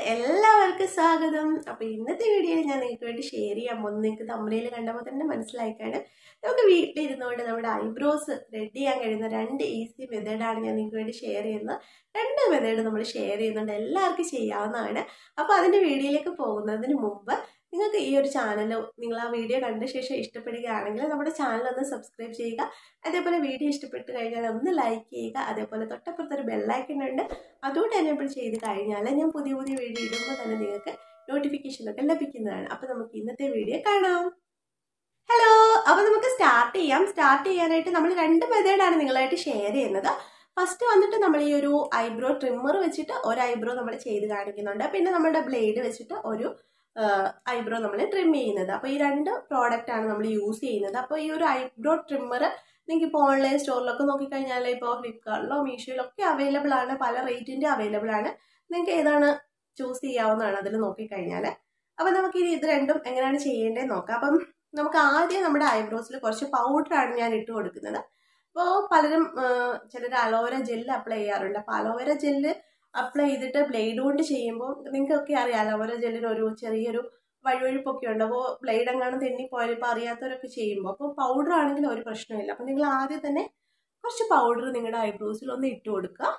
എല്ലാവർക്കും സ്വാഗതം അപ്പോൾ ഇന്നത്തെ വീഡിയോയിൽ ഞാൻ നിങ്ങൾക്ക് വേണ്ടി ഷെയർ ചെയ്യാൻ പോകുന്നത് നിങ്ങൾക്ക് തമ്മിൽ കണ്ടപ്പോൾ തന്നെ മനസ്സിലായിക്കാണ് നമുക്ക് വീട്ടിലിരുന്നുകൊണ്ട് നമ്മുടെ ഐബ്രോസ് റെഡി ചെയ്യാൻ കഴിയുന്ന രണ്ട് ഈസി മെത്തേഡാണ് ഞാൻ നിങ്ങൾക്ക് വേണ്ടി ഷെയർ ചെയ്യുന്നത് രണ്ട് മെത്തേഡ് നമ്മൾ ഷെയർ ചെയ്യുന്നുണ്ട് എല്ലാവർക്കും ചെയ്യാവുന്നതാണ് അപ്പോൾ അതിൻ്റെ വീഡിയോയിലേക്ക് പോകുന്നതിന് മുമ്പ് നിങ്ങൾക്ക് ഈ ഒരു ചാനൽ നിങ്ങൾ ആ വീഡിയോ കണ്ട ശേഷം ഇഷ്ടപ്പെടുകയാണെങ്കിൽ നമ്മുടെ ചാനൽ ഒന്ന് സബ്സ്ക്രൈബ് ചെയ്യുക അതേപോലെ വീഡിയോ ഇഷ്ടപ്പെട്ട് കഴിഞ്ഞാൽ ഒന്ന് ലൈക്ക് ചെയ്യുക അതേപോലെ തൊട്ടപ്പുറത്തൊരു ബെല്ലൈക്കൺ ഉണ്ട് അതുകൊണ്ട് എനേബിൾ ചെയ്ത് കഴിഞ്ഞാൽ ഞാൻ പുതിയ പുതിയ വീഡിയോ ഇടുമ്പോൾ തന്നെ നിങ്ങൾക്ക് നോട്ടിഫിക്കേഷനൊക്കെ ലഭിക്കുന്നതാണ് അപ്പോൾ നമുക്ക് ഇന്നത്തെ വീഡിയോ കാണാം ഹലോ അപ്പോൾ നമുക്ക് സ്റ്റാർട്ട് ചെയ്യാം സ്റ്റാർട്ട് ചെയ്യാനായിട്ട് നമ്മൾ രണ്ട് മെത്തേഡാണ് നിങ്ങളായിട്ട് ഷെയർ ചെയ്യുന്നത് ഫസ്റ്റ് വന്നിട്ട് നമ്മൾ ഈ ഒരു ഐബ്രോ ട്രിമ്മർ വെച്ചിട്ട് ഒരു ഐബ്രോ നമ്മൾ ചെയ്ത് കാണിക്കുന്നുണ്ട് പിന്നെ നമ്മുടെ ബ്ലേഡ് വെച്ചിട്ട് ഒരു ഐബ്രോ നമ്മൾ ട്രിം ചെയ്യുന്നത് അപ്പോൾ ഈ രണ്ട് പ്രോഡക്റ്റ് ആണ് നമ്മൾ യൂസ് ചെയ്യുന്നത് അപ്പോൾ ഈ ഒരു ഐബ്രോ ട്രിമ്മർ നിങ്ങൾക്ക് ഇപ്പോൾ ഓൺലൈൻ സ്റ്റോറിലൊക്കെ നോക്കിക്കഴിഞ്ഞാൽ ഇപ്പോൾ ഫ്ലിപ്കാർട്ടിലോ മീഷോയിലോ ഒക്കെ അവൈലബിൾ ആണ് പല റേറ്റിൻ്റെ അവൈലബിൾ ആണ് നിങ്ങൾക്ക് ഏതാണ് ചൂസ് ചെയ്യാവുന്നതാണ് അതിൽ നോക്കിക്കഴിഞ്ഞാൽ അപ്പോൾ നമുക്ക് ഇനി ഇത് രണ്ടും എങ്ങനെയാണ് ചെയ്യേണ്ടത് നോക്കാം അപ്പം നമുക്ക് ആദ്യം നമ്മുടെ ഐബ്രോസിൽ കുറച്ച് പൗഡറാണ് ഞാൻ ഇട്ട് കൊടുക്കുന്നത് അപ്പോൾ പലരും ചിലർ അലോവേര ജെല്ല് അപ്ലൈ ചെയ്യാറുണ്ട് അപ്പോൾ അലോവേര ജെല്ല് അപ്ലൈ ചെയ്തിട്ട് ബ്ലേഡ് കൊണ്ട് ചെയ്യുമ്പോൾ നിങ്ങൾക്കൊക്കെ അറിയാം അലോവേര ജെല്ലിന് ഒരു ചെറിയൊരു വഴുവഴുപ്പൊക്കെ ഉണ്ട് അപ്പോൾ ബ്ലേഡ് എങ്ങാനും തെന്നിപ്പോയാൽ ഇപ്പോൾ അറിയാത്തവരൊക്കെ ചെയ്യുമ്പോൾ അപ്പോൾ പൗഡർ ആണെങ്കിൽ ഒരു പ്രശ്നമില്ല അപ്പോൾ നിങ്ങൾ ആദ്യം തന്നെ കുറച്ച് പൗഡർ നിങ്ങളുടെ ഐബ്രോസിൽ ഒന്ന് ഇട്ട് കൊടുക്കുക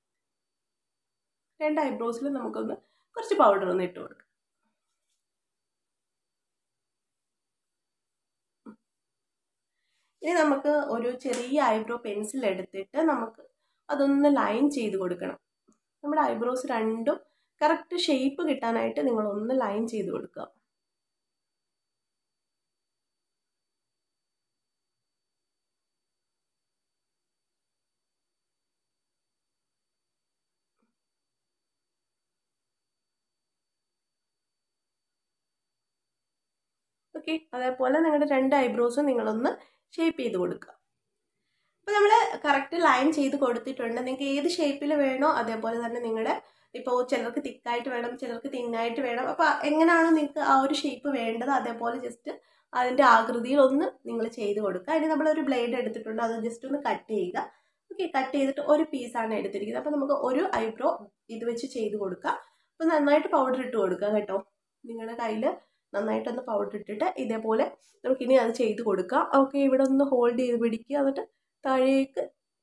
രണ്ട് ഐബ്രോസിലും നമുക്കൊന്ന് കുറച്ച് പൗഡർ ഒന്ന് ഇട്ട് കൊടുക്കുക ഇനി നമുക്ക് ഒരു ചെറിയ ഐബ്രോ പെൻസിൽ എടുത്തിട്ട് നമുക്ക് അതൊന്ന് ലൈൻ ചെയ്ത് കൊടുക്കണം നമ്മുടെ ഐബ്രോസ് രണ്ടും കറക്റ്റ് ഷേപ്പ് കിട്ടാനായിട്ട് നിങ്ങൾ ഒന്ന് ലൈൻ ചെയ്ത് കൊടുക്കുക ഓക്കെ അതേപോലെ നിങ്ങളുടെ രണ്ട് ഐബ്രോസും നിങ്ങളൊന്ന് ഷേപ്പ് ചെയ്ത് കൊടുക്കുക അപ്പോൾ നമ്മൾ കറക്റ്റ് ലൈൻ ചെയ്ത് കൊടുത്തിട്ടുണ്ട് നിങ്ങൾക്ക് ഏത് ഷേപ്പിൽ വേണോ അതേപോലെ തന്നെ നിങ്ങളുടെ ഇപ്പോൾ ചിലർക്ക് തിക്കായിട്ട് വേണം ചിലർക്ക് തിന്നായിട്ട് വേണം അപ്പോൾ എങ്ങനെയാണോ നിങ്ങൾക്ക് ആ ഒരു ഷേപ്പ് വേണ്ടത് അതേപോലെ ജസ്റ്റ് അതിൻ്റെ ആകൃതിയിൽ ഒന്ന് നിങ്ങൾ ചെയ്ത് കൊടുക്കുക അതിന് നമ്മളൊരു ബ്ലേഡ് എടുത്തിട്ടുണ്ട് അത് ജസ്റ്റ് ഒന്ന് കട്ട് ചെയ്യുക ഓക്കെ കട്ട് ചെയ്തിട്ട് ഒരു പീസാണ് എടുത്തിരിക്കുന്നത് അപ്പോൾ നമുക്ക് ഒരു ഐബ്രോ ഇത് വെച്ച് ചെയ്ത് കൊടുക്കാം അപ്പോൾ നന്നായിട്ട് പൗഡർ ഇട്ട് കൊടുക്കുക കേട്ടോ നിങ്ങളുടെ കയ്യിൽ നന്നായിട്ടൊന്ന് പൗഡർ ഇട്ടിട്ട് ഇതേപോലെ നമുക്കിനി അത് ചെയ്ത് കൊടുക്കാം ഓക്കെ ഇവിടെ ഒന്ന് ഹോൾഡ് ചെയ്ത് പിടിക്കുക എന്നിട്ട് താഴേക്ക്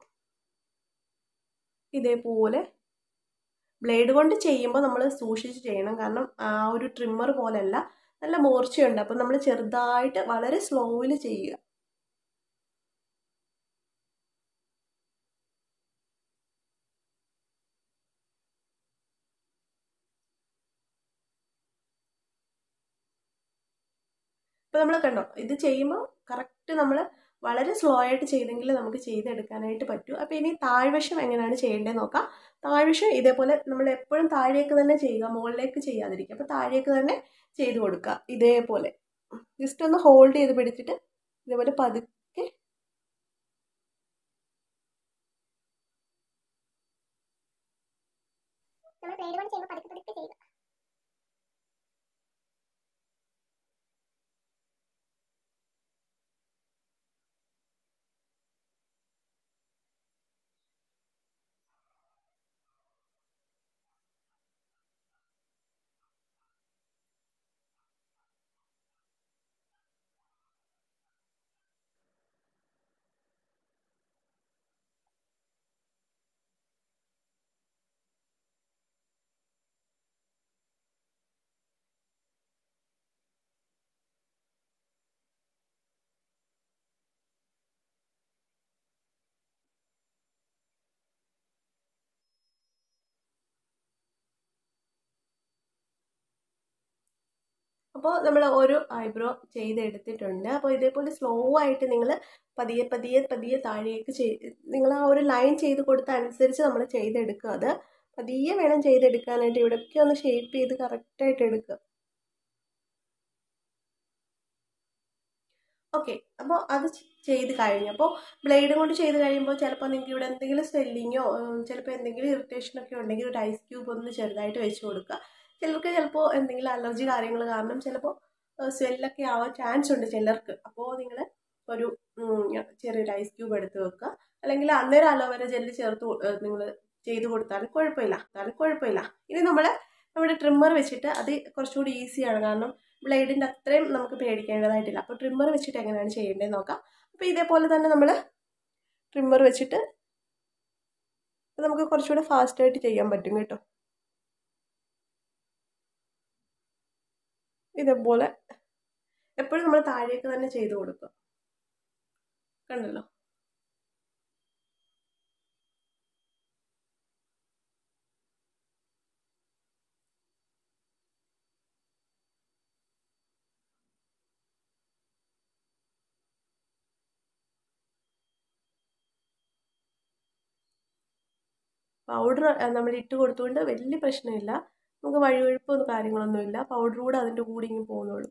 ഇതേപോലെ ബ്ലേഡ് കൊണ്ട് ചെയ്യുമ്പോൾ നമ്മൾ സൂക്ഷിച്ച് ചെയ്യണം കാരണം ആ ഒരു ട്രിമ്മർ പോലെയല്ല നല്ല മൂർച്ചയുണ്ട് അപ്പം നമ്മൾ ചെറുതായിട്ട് വളരെ സ്ലോയിൽ ചെയ്യുക ഇപ്പം നമ്മൾ കണ്ടോ ഇത് ചെയ്യുമ്പോൾ കറക്റ്റ് നമ്മൾ വളരെ സ്ലോ ആയിട്ട് ചെയ്തെങ്കിൽ നമുക്ക് ചെയ്തെടുക്കാനായിട്ട് പറ്റൂ അപ്പോൾ ഇനി താഴ്വശം എങ്ങനെയാണ് ചെയ്യേണ്ടത് നോക്കാം താഴ്വശം ഇതേപോലെ നമ്മൾ എപ്പോഴും താഴേക്ക് തന്നെ ചെയ്യുക മുകളിലേക്ക് ചെയ്യാതിരിക്കുക അപ്പോൾ താഴേക്ക് തന്നെ ചെയ്ത് കൊടുക്കുക ഇതേപോലെ ജസ്റ്റ് ഒന്ന് ഹോൾഡ് ചെയ്ത് പിടിച്ചിട്ട് ഇതേപോലെ പതുക്കെ നമ്മൾ ബ്ലേഡ് കൊണ്ട് ചെയ്യുമ്പോൾ പതുക്കെ പതുക്കെ ചെയ്യുക അപ്പോൾ നമ്മൾ ഒരു ഐബ്രോ ചെയ്തെടുത്തിട്ടുണ്ട് അപ്പോൾ ഇതേപോലെ സ്ലോ ആയിട്ട് നിങ്ങൾ പതിയെ പതിയെ പതിയെ താഴേക്ക് ചെയ്ത് നിങ്ങൾ ആ ഒരു ലൈൻ ചെയ്ത് കൊടുത്ത അനുസരിച്ച് നമ്മൾ ചെയ്തെടുക്കുക അത് പതിയെ വേണം ചെയ്തെടുക്കാനായിട്ട് ഇവിടെയൊക്കെ ഒന്ന് ഷേപ്പ് ചെയ്ത് കറക്റ്റായിട്ട് എടുക്കുക ഓക്കെ അപ്പോൾ അത് ചെയ്ത് കഴിഞ്ഞപ്പോൾ ബ്ലേഡ് കൊണ്ട് ചെയ്ത് കഴിയുമ്പോൾ ചിലപ്പോൾ നിങ്ങൾക്ക് ഇവിടെ എന്തെങ്കിലും സ്വെല്ലിങ്ങോ ചിലപ്പോൾ എന്തെങ്കിലും ഇറിറ്റേഷനൊക്കെ ഉണ്ടെങ്കിൽ ഒരു ഐസ് ക്യൂബ് ഒന്ന് ചെറുതായിട്ട് വെച്ച് കൊടുക്കുക ചിലർക്ക് ചിലപ്പോൾ എന്തെങ്കിലും അലർജി കാര്യങ്ങൾ കാരണം ചിലപ്പോൾ സ്വെല്ലൊക്കെ ആവാൻ ചാൻസ് ഉണ്ട് ചിലർക്ക് അപ്പോൾ നിങ്ങൾ ഒരു ചെറിയൊരു ഐസ് ക്യൂബ് എടുത്ത് വെക്കുക അല്ലെങ്കിൽ അന്നേരം അലോവേര ജെല്ല് ചേർത്ത് നിങ്ങൾ ചെയ്ത് കൊടുത്താലും കുഴപ്പമില്ല എന്നാലും കുഴപ്പമില്ല ഇനി നമ്മൾ നമ്മുടെ ട്രിമ്മർ വെച്ചിട്ട് അത് കുറച്ചുകൂടി ഈസിയാണ് കാരണം ബ്ലേഡിൻ്റെ അത്രയും നമുക്ക് പേടിക്കേണ്ടതായിട്ടില്ല അപ്പോൾ ട്രിമ്മർ വെച്ചിട്ട് എങ്ങനെയാണ് ചെയ്യേണ്ടതെന്ന് നോക്കാം അപ്പോൾ ഇതേപോലെ തന്നെ നമ്മൾ ട്രിമ്മർ വെച്ചിട്ട് നമുക്ക് കുറച്ചുകൂടെ ഫാസ്റ്റായിട്ട് ചെയ്യാൻ പറ്റും കേട്ടോ ഇതേപോലെ എപ്പോഴും നമ്മൾ താഴേക്ക് തന്നെ ചെയ്ത് കൊടുക്കുക കണ്ടല്ലോ പൗഡർ നമ്മൾ ഇട്ട് കൊടുത്തുകൊണ്ട് വലിയ പ്രശ്നമില്ല നമുക്ക് വഴുവഴുപ്പോ കാര്യങ്ങളൊന്നുമില്ല പൗഡർ കൂടെ അതിൻ്റെ കൂടെ ഇങ്ങനെ പോകുന്നുള്ളൂ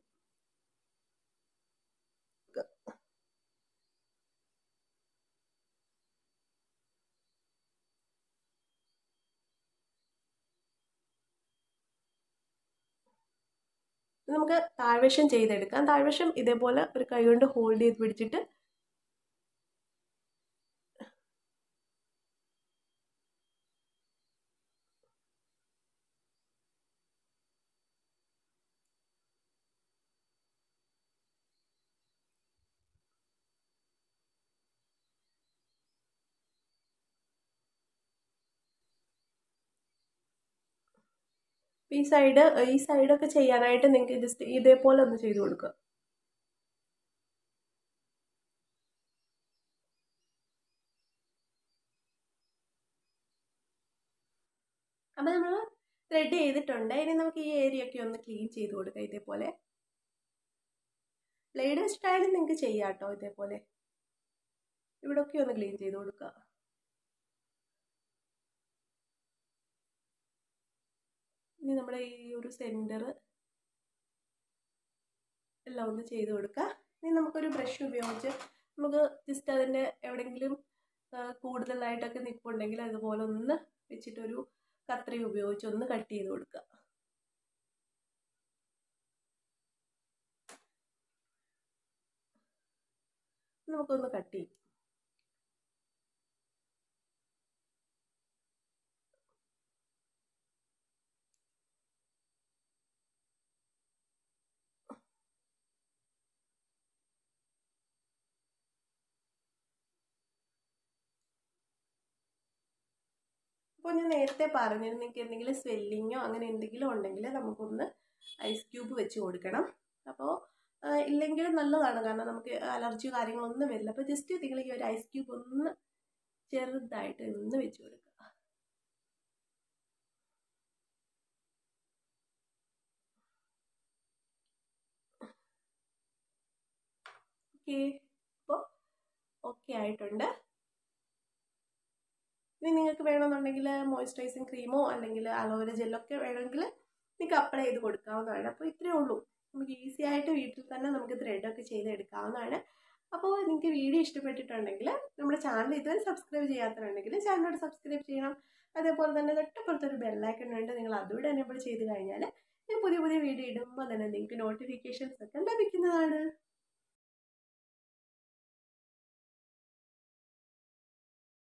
നമുക്ക് താഴ്വശം ചെയ്തെടുക്കാം താഴ്വശം ഇതേപോലെ ഒരു കൈ കൊണ്ട് ഹോൾഡ് ചെയ്ത് പിടിച്ചിട്ട് ഈ സൈഡ് ഈ സൈഡൊക്കെ ചെയ്യാനായിട്ട് നിങ്ങൾക്ക് ജസ്റ്റ് ഇതേപോലെ ഒന്ന് ചെയ്ത് കൊടുക്കുക അപ്പം നമ്മൾ ത്രെഡ് ചെയ്തിട്ടുണ്ട് ഇനി നമുക്ക് ഈ ഏരിയ ഒക്കെ ഒന്ന് ക്ലീൻ ചെയ്ത് കൊടുക്കാം ഇതേപോലെ ബ്ലേഡ് വെച്ചിട്ടായാലും നിങ്ങൾക്ക് ചെയ്യാം കേട്ടോ ഇതേപോലെ ഇവിടൊക്കെ ഒന്ന് ക്ലീൻ ചെയ്ത് കൊടുക്കുക ഇനി നമ്മുടെ ഈ ഒരു സെൻറ്റർ എല്ലാം ഒന്ന് ചെയ്ത് കൊടുക്കുക ഇനി നമുക്കൊരു ബ്രഷ് ഉപയോഗിച്ച് നമുക്ക് ജസ്റ്റ് അതിൻ്റെ എവിടെയെങ്കിലും കൂടുതലായിട്ടൊക്കെ നിൽപ്പുണ്ടെങ്കിൽ അതുപോലെ ഒന്ന് വെച്ചിട്ടൊരു കത്രി ഉപയോഗിച്ച് ഒന്ന് കട്ട് ചെയ്ത് കൊടുക്കുക നമുക്കൊന്ന് കട്ട് ചെയ്യും അപ്പോൾ ഞാൻ നേരത്തെ പറഞ്ഞിരുന്നു നിങ്ങൾക്ക് എന്തെങ്കിലും സ്വെല്ലിങ്ങോ അങ്ങനെ എന്തെങ്കിലും ഉണ്ടെങ്കിൽ നമുക്കൊന്ന് ഐസ് ക്യൂബ് വെച്ച് കൊടുക്കണം അപ്പോൾ ഇല്ലെങ്കിൽ നല്ലതാണ് കാരണം നമുക്ക് അലർജി കാര്യങ്ങളൊന്നും വരില്ല അപ്പോൾ ജസ്റ്റ് നിങ്ങൾ ഈ ഒരു ഐസ് ക്യൂബ് ഒന്ന് ചെറുതായിട്ട് ഒന്ന് വെച്ച് കൊടുക്കുക ഓക്കെ അപ്പോൾ ഓക്കെ ആയിട്ടുണ്ട് ഇനി നിങ്ങൾക്ക് വേണമെന്നുണ്ടെങ്കിൽ മോയ്സ്ചറൈസിങ് ക്രീമോ അല്ലെങ്കിൽ അലോവേര ജെല്ലൊക്കെ വേണമെങ്കിൽ നിങ്ങൾക്ക് അപ്ലൈ ചെയ്ത് കൊടുക്കാവുന്നതാണ് അപ്പോൾ ഇത്രയേ ഉള്ളൂ നമുക്ക് ഈസി ആയിട്ട് വീട്ടിൽ തന്നെ നമുക്ക് ത്രെഡൊക്കെ ചെയ്തെടുക്കാവുന്നതാണ് അപ്പോൾ നിങ്ങൾക്ക് വീഡിയോ ഇഷ്ടപ്പെട്ടിട്ടുണ്ടെങ്കിൽ നമ്മുടെ ചാനൽ ഇതുവരെ സബ്സ്ക്രൈബ് ചെയ്യാത്തതുണ്ടെങ്കിൽ ചാനലോട് സബ്സ്ക്രൈബ് ചെയ്യണം അതേപോലെ തന്നെ തൊട്ടപ്പുറത്തൊരു ബെല്ലൈക്കൺ ഉണ്ട് നിങ്ങൾ അതുകൂടെ എനേബിൾ ചെയ്ത് കഴിഞ്ഞാൽ ഞാൻ പുതിയ പുതിയ വീഡിയോ ഇടുമ്പോൾ തന്നെ നിങ്ങൾക്ക് നോട്ടിഫിക്കേഷൻസ് ഒക്കെ ലഭിക്കുന്നതാണ്